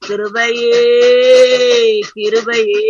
கிருபையே கிருபையே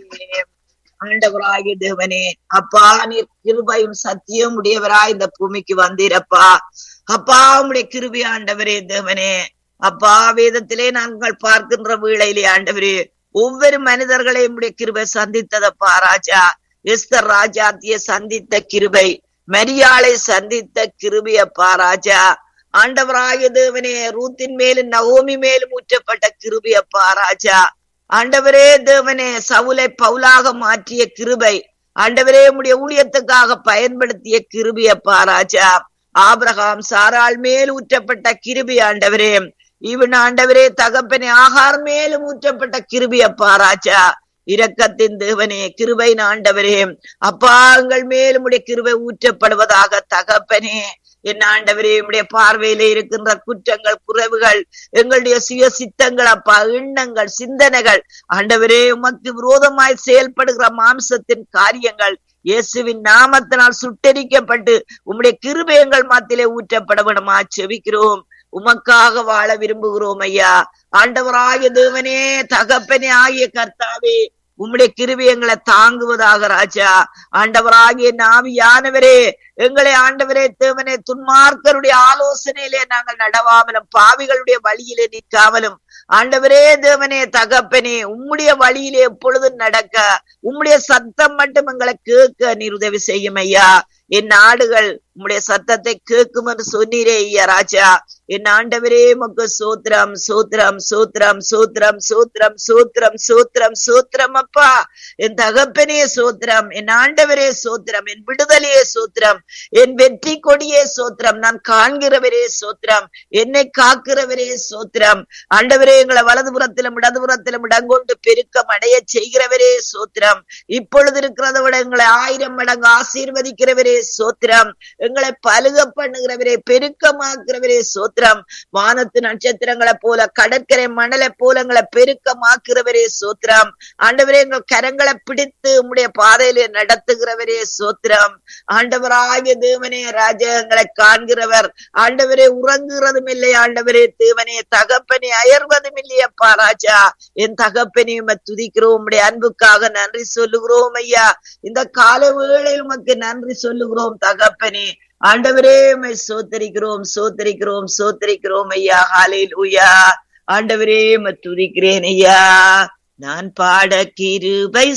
ஆண்டவராகிய தேவனே அப்பா நீர் கிருபையும் சத்தியம் உடையவராய் இந்த பூமிக்கு வந்தீரப்பா அப்பா உம்முடைய கிருபை ஆண்டவரே தேவனே அப்பா வேதத்திலே நாங்கள் பார்க்கின்ற வேளையிலே ஆண்டவரே ஒவ்வொரு மனிதர்களையும் உடைய கிருபை சந்தித்ததப்பா ராஜா எஸ்தர் ராஜாத்திய சந்தித்த கிருபை மரியாளை சந்தித்த கிருபியப்பா ராஜா ஆண்டவராகிய தேவனே ரூத்தின் மேலும் நவோமி மேலும் ஊற்றப்பட்ட கிருபியப்பா ராஜா ஆண்டவரே தேவனே சவுலை பவுலாக மாற்றிய கிருபை ஆண்டவரே உடைய ஊழியத்துக்காக பயன்படுத்திய கிருபியப்பா ராஜா ஆபிரகாம் சாராள் மேல் ஊற்றப்பட்ட கிருபி ஆண்டவரே இவன் ஆண்டவரே தகப்பனே ஆகார் மேலும் ஊற்றப்பட்ட கிருபியப்பா ராஜா இரக்கத்தின் தேவனே கிருபை ஆண்டவரே அப்பா எங்கள் மேலும் உடைய கிருபை ஊற்றப்படுவதாக தகப்பனே என் ஆண்டவரே உடைய பார்வையில இருக்கின்ற குற்றங்கள் குறைவுகள் எங்களுடைய சுய சித்தங்கள் அப்பா எண்ணங்கள் சிந்தனைகள் ஆண்டவரே உமக்கு விரோதமாய் செயல்படுகிற மாம்சத்தின் காரியங்கள் இயேசுவின் நாமத்தினால் சுட்டரிக்கப்பட்டு உம்முடைய கிருபை எங்கள் மத்தியிலே ஊற்றப்பட வேணுமா செவிக்கிறோம் உமக்காக வாழ விரும்புகிறோம் ஐயா ஆண்டவராகிய தேவனே தகப்பனே ஆகிய கர்த்தாவே உம்முடைய கிருபை எங்களை தாங்குவதாக ராஜா ஆண்டவராகிய நாவியானவரே எங்களை ஆண்டவரே தேவனே துன்மார்க்கருடைய ஆலோசனையிலே நாங்கள் நடவாமலும் பாவிகளுடைய வழியிலே நிற்காமலும் ஆண்டவரே தேவனே தகப்பனே உம்முடைய வழியிலே எப்பொழுதும் நடக்க உம்முடைய சத்தம் மட்டும் எங்களை கேட்க நீர் உதவி செய்யும் ஐயா என் நாடுகள் உம்முடைய சத்தத்தை கேட்கும் என்று சொன்னீரே ஐயா ராஜா என் ஆண்டவரே மக்கு சோத்திரம் சோத்திரம் சோத்திரம் சோத்திரம் சோத்திரம் சோத்திரம் சோத்திரம் சோத்திரம் அப்பா என் தகப்பனே சோத்திரம் என் ஆண்டவரே சோத்திரம் என் விடுதலையே சோத்திரம் என் வெற்றி கொடியே சோத்திரம் நான் காண்கிறவரே சோத்திரம் என்னை காக்கிறவரே சோத்திரம் ஆண்டவரே எங்களை வலதுபுறத்திலும் இடதுபுறத்திலும் இடங்கொண்டு பெருக்கம் அடைய செய்கிறவரே சோத்திரம் இப்பொழுது இருக்கிறத விட எங்களை ஆயிரம் மடங்கு ஆசீர்வதிக்கிறவரே சோத்திரம் எங்களை பழுக பண்ணுகிறவரே பெருக்கமாக்குறவரே சோத்திரம் வானத்து நட்சத்திரங்களை போல கடற்கரை மணலை போல எங்களை பெருக்கமாக்குறவரே சோத்திரம் ஆண்டவரே எங்கள் கரங்களை பிடித்து உம்முடைய பாதையிலே நடத்துகிறவரே சோத்திரம் ஆண்டவராகிய தேவனே ராஜா எங்களை காண்கிறவர் ஆண்டவரே உறங்குகிறதும் இல்லை ஆண்டவரே தேவனே தகப்பனே அயர்வதும் இல்லையப்பா ராஜா என் தகப்பனே உம்மை துதிக்கிறோம் உம்முடைய அன்புக்காக நன்றி சொல்லுகிறோம் ஐயா இந்த கால வேளையில் உமக்கு நன்றி சொல்லுகிறோம் தகப்பனே ஆண்டவரே உம்மை சோத்தரிக்கிறோம் சோத்தரிக்கிறோம் சோத்தரிக்கிறோம் ஐயா ஹாலில் உயா ஆண்டவரே உம்மை துதிக்கிறேன் ஐயா நான் பாட கிருபை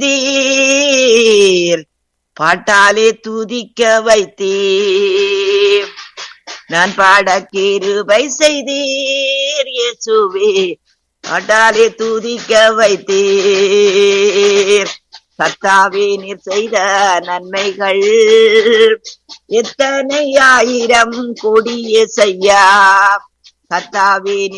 செய்தீர் பாட்டாலே துதிக்க வைத்தீர் நான் பாட கிருபை செய்தீர் இயேசுவே பாட்டாலே துதிக்க வைத்தீர் கத்தாவே நீர் செய்த நன்மைகள் எத்தனை ஆயிரம் கொடிய செய்யா கத்தாவே நீ